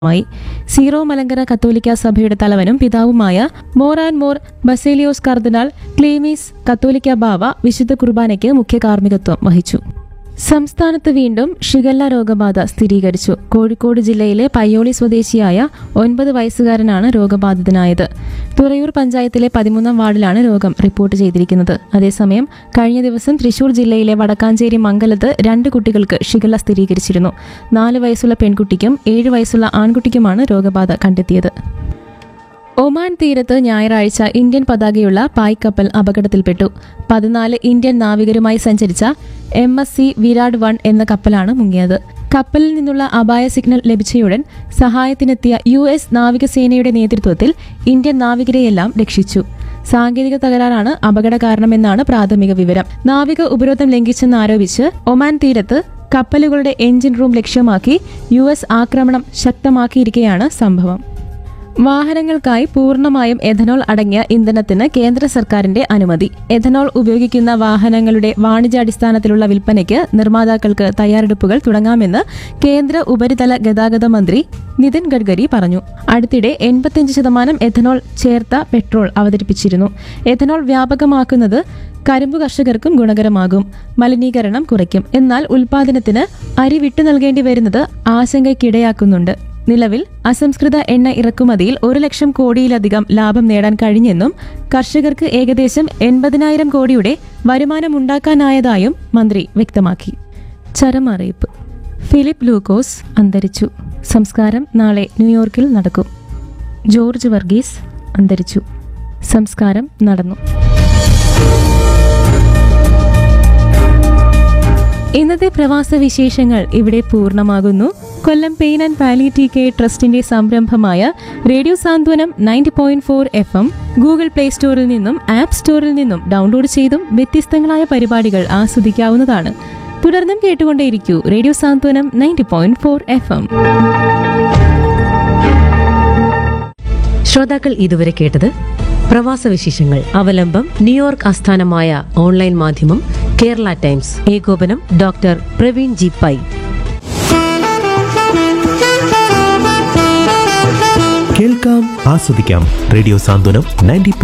മായി സീറോ മലങ്കര കത്തോലിക്ക സഭയുടെ തലവനും പിതാവുമായ മോർ ആൻഡ് മോർ ബസേലിയോസ് കർദിനാൾ ക്ലീമീസ് കത്തോലിക്ക ബാവ വിശുദ്ധ കുർബാനയ്ക്ക് മുഖ്യ കാർമ്മികത്വം വഹിച്ചു സംസ്ഥാനത്ത് വീണ്ടും ഷിഗല്ല രോഗബാധ സ്ഥിരീകരിച്ചു കോഴിക്കോട് ജില്ലയിലെ പയ്യോളി സ്വദേശിയായ ഒൻപത് വയസ്സുകാരനാണ് രോഗബാധിതനായത് തുറയൂർ പഞ്ചായത്തിലെ പതിമൂന്നാം വാർഡിലാണ് രോഗം റിപ്പോർട്ട് ചെയ്തിരിക്കുന്നത് അതേസമയം കഴിഞ്ഞ ദിവസം തൃശൂർ ജില്ലയിലെ വടക്കാഞ്ചേരി മംഗലത്ത് രണ്ട് കുട്ടികൾക്ക് ഷിഗല്ല സ്ഥിരീകരിച്ചിരുന്നു നാല് വയസ്സുള്ള പെൺകുട്ടിക്കും ഏഴ് വയസ്സുള്ള ആൺകുട്ടിക്കുമാണ് രോഗബാധ കണ്ടെത്തിയത് ഒമാൻ തീരത്ത് ഞായറാഴ്ച ഇന്ത്യൻ പതാകയുള്ള പായ്ക്കപ്പൽ അപകടത്തിൽപ്പെട്ടു പതിനാല് ഇന്ത്യൻ നാവികരുമായി സഞ്ചരിച്ച M S C Virat one എന്ന കപ്പലാണ് മുങ്ങിയത് കപ്പലിൽ നിന്നുള്ള അപായ സിഗ്നൽ ലഭിച്ചയുടൻ സഹായത്തിനെത്തിയ യു എസ് നാവികസേനയുടെ നേതൃത്വത്തിൽ ഇന്ത്യൻ നാവികരെയെല്ലാം രക്ഷിച്ചു സാങ്കേതിക തകരാറാണ് അപകട കാരണമെന്നാണ് പ്രാഥമിക വിവരം നാവിക ഉപരോധം ലംഘിച്ചെന്നാരോപിച്ച് ഒമാൻ തീരത്ത് കപ്പലുകളുടെ എഞ്ചിൻ റൂം ലക്ഷ്യമാക്കി യു എസ് ആക്രമണം ശക്തമാക്കിയിരിക്കെയാണ് സംഭവം വാഹനങ്ങൾക്കായി പൂർണ്ണമായും എഥനോൾ അടങ്ങിയ ഇന്ധനത്തിന് കേന്ദ്ര സർക്കാരിന്റെ അനുമതി എഥനോൾ ഉപയോഗിക്കുന്ന വാഹനങ്ങളുടെ വാണിജ്യാടിസ്ഥാനത്തിലുള്ള വിൽപ്പനയ്ക്ക് നിർമ്മാതാക്കൾക്ക് തയ്യാറെടുപ്പുകൾ തുടങ്ങാമെന്ന് കേന്ദ്ര ഉപരിതല ഗതാഗത മന്ത്രി നിതിൻ ഗഡ്കരി പറഞ്ഞു അടുത്തിടെ എൺപത്തിയഞ്ച് ശതമാനം എഥനോൾ ചേർത്ത പെട്രോൾ അവതരിപ്പിച്ചിരുന്നു എഥനോൾ വ്യാപകമാക്കുന്നത് കരിമ്പു കർഷകർക്കും ഗുണകരമാകും മലിനീകരണം കുറയ്ക്കും എന്നാൽ ഉൽപാദനത്തിന് അരി വിട്ടു നൽകേണ്ടി വരുന്നത് ആശങ്കയ്ക്കിടയാക്കുന്നുണ്ട് നിലവിൽ അസംസ്കൃത എണ്ണ ഇറക്കുമതിയിൽ ഒരു ലക്ഷം കോടിയിലധികം ലാഭം നേടാൻ കഴിഞ്ഞെന്നും കർഷകർക്ക് ഏകദേശം എൺപതിനായിരം കോടിയുടെ വരുമാനമുണ്ടാക്കാനായതായും മന്ത്രി വ്യക്തമാക്കി ചരമറിയിപ്പ് ഫിലിപ്പ് ലൂക്കോസ് അന്തരിച്ചു സംസ്കാരം നാളെ ന്യൂയോർക്കിൽ നടക്കും ജോർജ് വർഗീസ് അന്തരിച്ചു സംസ്കാരം നടന്നു ഇന്നത്തെ പ്രവാസ വിശേഷങ്ങൾ ഇവിടെ പൂർണ്ണമാകുന്നു Kollam pain and palliative care ട്രസ്റ്റിന്റെ സംരംഭമായ radio Santhwanam ninety point four F M Google play സ്റ്റോറിൽ നിന്നും ആപ്പ് സ്റ്റോറിൽ നിന്നും ഡൗൺലോഡ് ചെയ്തും വ്യത്യസ്തങ്ങളായ പരിപാടികൾ ആസ്വദിക്കാവുന്നതാണ് തുടർന്നും കേട്ടുകൊണ്ടേയിരിക്കൂ radio Santhwanam ninety point four F M ശ്രോതാക്കൾ ഇതുവരെ കേട്ടത് പ്രവാസ വിശേഷങ്ങൾ അവലംബം ന്യൂയോർക്ക് ആസ്ഥാനമായ ഓൺലൈൻ മാധ്യമം കേരള ടൈംസ് ഏകോപനം ഡോക്ടർ പ്രവീൺ ജി പൈ കേൾക്കാം ആസ്വദിക്കാം റേഡിയോ സാന്ത്വനം നയൻറ്റി